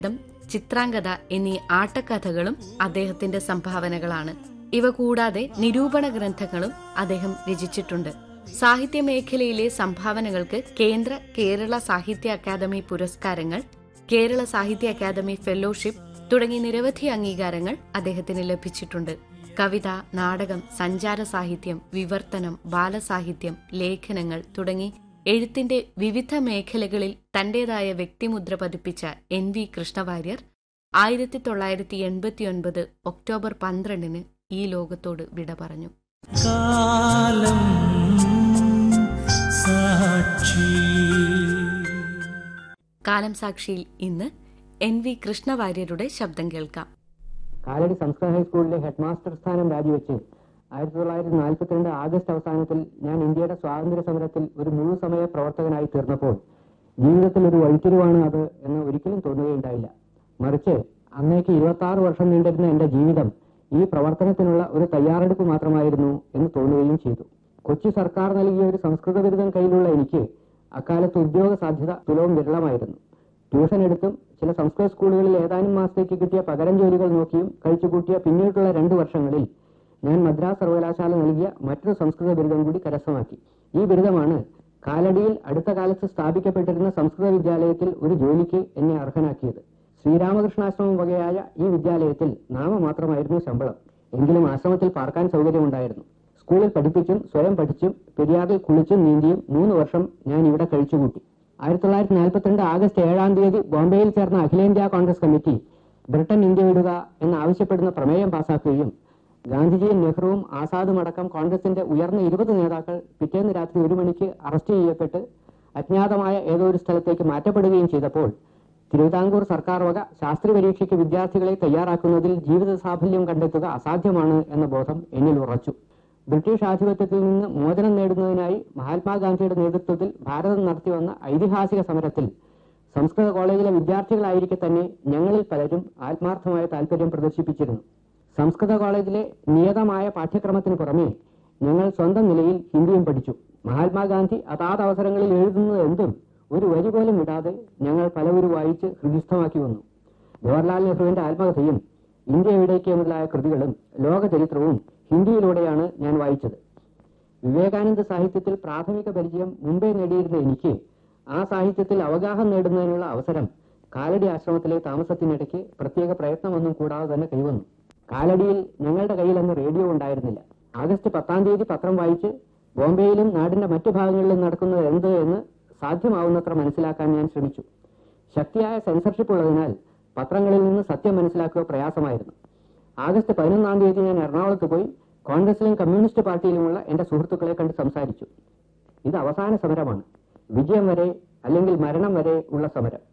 ം, ചിത്രാംഗത എന്നീ ആട്ടക്കഥകളും അദ്ദേഹത്തിന്റെ സംഭാവനകളാണ് ഇവ കൂടാതെ നിരൂപണ ഗ്രന്ഥങ്ങളും അദ്ദേഹം രചിച്ചിട്ടുണ്ട് സാഹിത്യ മേഖലയിലെ സംഭാവനകൾക്ക് കേന്ദ്ര കേരള സാഹിത്യ അക്കാദമി പുരസ്കാരങ്ങൾ കേരള സാഹിത്യ അക്കാദമി ഫെലോഷിപ്പ് തുടങ്ങി നിരവധി അംഗീകാരങ്ങൾ അദ്ദേഹത്തിന് ലഭിച്ചിട്ടുണ്ട് കവിത നാടകം സഞ്ചാര സാഹിത്യം വിവർത്തനം ബാലസാഹിത്യം ലേഖനങ്ങൾ തുടങ്ങി എഴുത്തിന്റെ വിവിധ മേഖലകളിൽ തന്റേതായ വ്യക്തിമുദ്ര പതിപ്പിച്ച എൻ വി കൃഷ്ണവാര്യർ ആയിരത്തി തൊള്ളായിരത്തി എൺപത്തിയൊൻപത് ഒക്ടോബർ പന്ത്രണ്ടിന് ഈ ലോകത്തോട് വിട പറഞ്ഞു കാലം സാക്ഷി കാലം സാക്ഷിയിൽ ഇന്ന് എൻ വി കൃഷ്ണവാര്യരുടെ ശബ്ദം കേൾക്കാം കാലടി സംസ്കൃത ഹൈസ്കൂളിലെ ഹെഡ് മാസ്റ്റർ സ്ഥാനം രാജിവെച്ച് ആയിരത്തി തൊള്ളായിരത്തി നാൽപ്പത്തിരണ്ട് ആഗസ്റ്റ് അവസാനത്തിൽ ഞാൻ ഇന്ത്യയുടെ സ്വാതന്ത്ര്യ സമരത്തിൽ ഒരു മുഴുസമയ പ്രവർത്തകനായി തീർന്നപ്പോൾ ജീവിതത്തിൽ ഒരു വഴിത്തിരിവാണ് അത് എന്ന് ഒരിക്കലും തോന്നുകയുണ്ടായില്ല മറിച്ച് അന്നേക്ക് ഇരുപത്തി ആറ് വർഷം നീണ്ടിരുന്ന എന്റെ ജീവിതം ഈ പ്രവർത്തനത്തിനുള്ള ഒരു തയ്യാറെടുപ്പ് മാത്രമായിരുന്നു എന്ന് തോന്നുകയും ചെയ്തു കൊച്ചി സർക്കാർ നൽകിയ ഒരു സംസ്കൃത ബിരുദം കയ്യിലുള്ള എനിക്ക് അക്കാലത്ത് ഉദ്യോഗ സാധ്യത തുലവും വിരളമായിരുന്നു ട്യൂഷൻ എടുത്തും ചില സംസ്കൃത സ്കൂളുകളിൽ ഏതാനും മാസത്തേക്ക് കിട്ടിയ പകരം ജോലികൾ നോക്കിയും കഴിച്ചുകൂട്ടിയ പിന്നീടുള്ള രണ്ടു വർഷങ്ങളിൽ ഞാൻ മദ്രാസ് സർവകലാശാല നൽകിയ മറ്റൊരു സംസ്കൃത ബിരുദം കൂടി കരസ്ഥമാക്കി ഈ ബിരുദമാണ് കാലടിയിൽ അടുത്ത കാലത്ത് സ്ഥാപിക്കപ്പെട്ടിരുന്ന സംസ്കൃത വിദ്യാലയത്തിൽ ഒരു ജോലിക്ക് എന്നെ അർഹനാക്കിയത് ശ്രീരാമകൃഷ്ണാശ്രമം വകയായ ഈ വിദ്യാലയത്തിൽ നാമമാത്രമായിരുന്നു ശമ്പളം എങ്കിലും ആശ്രമത്തിൽ പാർക്കാൻ സൗകര്യമുണ്ടായിരുന്നു സ്കൂളിൽ പഠിപ്പിച്ചും സ്വയം പഠിച്ചും പെരിയാറിൽ കുളിച്ചും നീന്തിയും മൂന്ന് വർഷം ഞാൻ ഇവിടെ കഴിച്ചുകൂട്ടി ആയിരത്തി തൊള്ളായിരത്തി നാൽപ്പത്തിരണ്ട് ആഗസ്റ്റ് ഏഴാം തീയതി ബോംബെയിൽ ചേർന്ന അഖിലേന്ത്യാ കോൺഗ്രസ് കമ്മിറ്റി ബ്രിട്ടൻ ഇന്ത്യ വിടുക എന്നാവശ്യപ്പെടുന്ന പ്രമേയം പാസാക്കുകയും ഗാന്ധിജിയും നെഹ്റുവും ആസാദും അടക്കം കോൺഗ്രസിന്റെ ഉയർന്ന ഇരുപത് നേതാക്കൾ പിറ്റേന്ന് രാത്രി ഒരു മണിക്ക് അറസ്റ്റ് ചെയ്യപ്പെട്ട് അജ്ഞാതമായ ഏതോ ഒരു സ്ഥലത്തേക്ക് മാറ്റപ്പെടുകയും ചെയ്തപ്പോൾ തിരുവിതാംകൂർ സർക്കാർ വക ശാസ്ത്രി പരീക്ഷയ്ക്ക് വിദ്യാർത്ഥികളെ തയ്യാറാക്കുന്നതിൽ ജീവിത സാഫല്യം കണ്ടെത്തുക അസാധ്യമാണ് എന്ന ബോധം എന്നിൽ ഉറച്ചു ബ്രിട്ടീഷ് ആധിപത്യത്തിൽ നിന്ന് മോചനം നേടുന്നതിനായി മഹാത്മാഗാന്ധിയുടെ നേതൃത്വത്തിൽ ഭാരതം നടത്തിവന്ന ഐതിഹാസിക സമരത്തിൽ സംസ്കൃത കോളേജിലെ വിദ്യാർത്ഥികളായിരിക്കെ തന്നെ ഞങ്ങളിൽ പലരും ആത്മാർത്ഥമായ താല്പര്യം പ്രദർശിപ്പിച്ചിരുന്നു സംസ്കൃത കോളേജിലെ നിയതമായ പാഠ്യക്രമത്തിന് പുറമെ ഞങ്ങൾ സ്വന്തം നിലയിൽ ഹിന്ദിയും പഠിച്ചു മഹാത്മാഗാന്ധി അതാത് അവസരങ്ങളിൽ എഴുതുന്നത് എന്തും ഒരു വരി പോലും വിടാതെ ഞങ്ങൾ പലവരും വായിച്ച് ഹൃദിസ്ഥമാക്കി വന്നു ജവഹർലാൽ നെഹ്റുവിന്റെ ആത്മകഥയും ഇന്ത്യ എവിടേക്ക് മുതലായ കൃതികളും ലോക ചരിത്രവും ഹിന്ദിയിലൂടെയാണ് ഞാൻ വായിച്ചത് വിവേകാനന്ദ സാഹിത്യത്തിൽ പ്രാഥമിക പരിചയം മുമ്പേ നേടിയിരുന്ന എനിക്ക് ആ സാഹിത്യത്തിൽ അവഗാഹം നേടുന്നതിനുള്ള അവസരം കാലടി ആശ്രമത്തിലെ താമസത്തിനിടയ്ക്ക് പ്രത്യേക പ്രയത്നമൊന്നും കൂടാതെ തന്നെ കൈവന്നു കാലടിയിൽ ഞങ്ങളുടെ കയ്യിൽ അന്ന് റേഡിയോ ഉണ്ടായിരുന്നില്ല ആഗസ്റ്റ് പത്താം തീയതി പത്രം വായിച്ച് ബോംബെയിലും നാടിന്റെ മറ്റു ഭാഗങ്ങളിലും നടക്കുന്നത് എന്ത് എന്ന് സാധ്യമാവുന്നത്ര മനസ്സിലാക്കാൻ ഞാൻ ശ്രമിച്ചു ശക്തിയായ സെൻസർഷിപ്പ് ഉള്ളതിനാൽ പത്രങ്ങളിൽ നിന്ന് സത്യം മനസ്സിലാക്കുക പ്രയാസമായിരുന്നു ആഗസ്റ്റ് പതിനൊന്നാം തീയതി ഞാൻ എറണാകുളത്ത് പോയി കോൺഗ്രസിലും കമ്മ്യൂണിസ്റ്റ് പാർട്ടിയിലുമുള്ള എന്റെ സുഹൃത്തുക്കളെ കണ്ട് സംസാരിച്ചു ഇത് അവസാന സമരമാണ് വിജയം വരെ അല്ലെങ്കിൽ മരണം വരെ ഉള്ള സമരം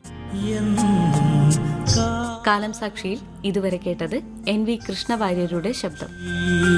എന്നും കാലം സാക്ഷിയിൽ ഇതുവരെ കേട്ടത് എൻ വി കൃഷ്ണവാര്യരുടെ ശബ്ദം കാ